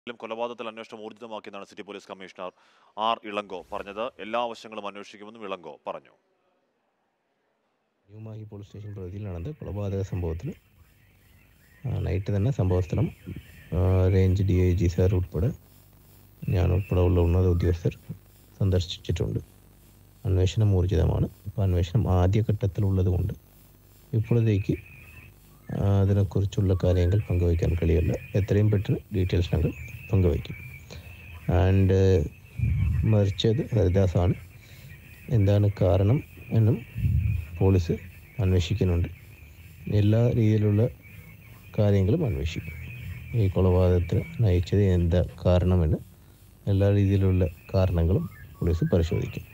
ും കൊലപാതകത്തിൽ അന്വേഷണം ഊർജിതമാക്കിയെന്നാണ് city police commissioner R Ilango പറഞ്ഞത് എല്ലാ വശങ്ങളും അന്വേഷിക്കുമെന്നും ഇളങ്കോ പറഞ്ഞു ന്യൂമാഹി പോലീസ് സ്റ്റേഷൻ പരിധിയിൽ നടന്ന കൊലപാതക സംഭവത്തിൽ നൈറ്റ് തന്നെ സംഭവസ്ഥലം ആ, range D I G sir ഉൾപ്പെടെ ഞാൻ ഉൾപ്പെടെ ഉള്ള ഉന്നത ഉദ്യോഗസ്ഥർ സന്ദർശിച്ചിട്ടുണ്ട് അന്വേഷണം ഊർജിതമാണ് അപ്പോൾ അന്വേഷണം ആദ്യഘട്ടത്തിലുള്ളത് കൊണ്ട് ഇപ്പോഴത്തേക്ക് ആ, അതിനെക്കുറിച്ചുള്ള കാര്യങ്ങൾ പങ്കുവയ്ക്കാൻ കഴിയില്ല എത്രയും പെട്ടെന്ന് ഡീറ്റെയിൽസ് ഞങ്ങൾ പങ്കുവയ്ക്കും ആൻഡ് മരിച്ചത് ഹരിദാസാണ് എന്താണ് കാരണം എന്നും പോലീസ് അന്വേഷിക്കുന്നുണ്ട് എല്ലാ രീതിയിലുള്ള കാര്യങ്ങളും അന്വേഷിക്കും ഈ കൊലപാതകത്തിന് നയിച്ചത് എന്താ കാരണമെന്ന് എല്ലാ രീതിയിലുള്ള കാരണങ്ങളും പോലീസ് പരിശോധിക്കും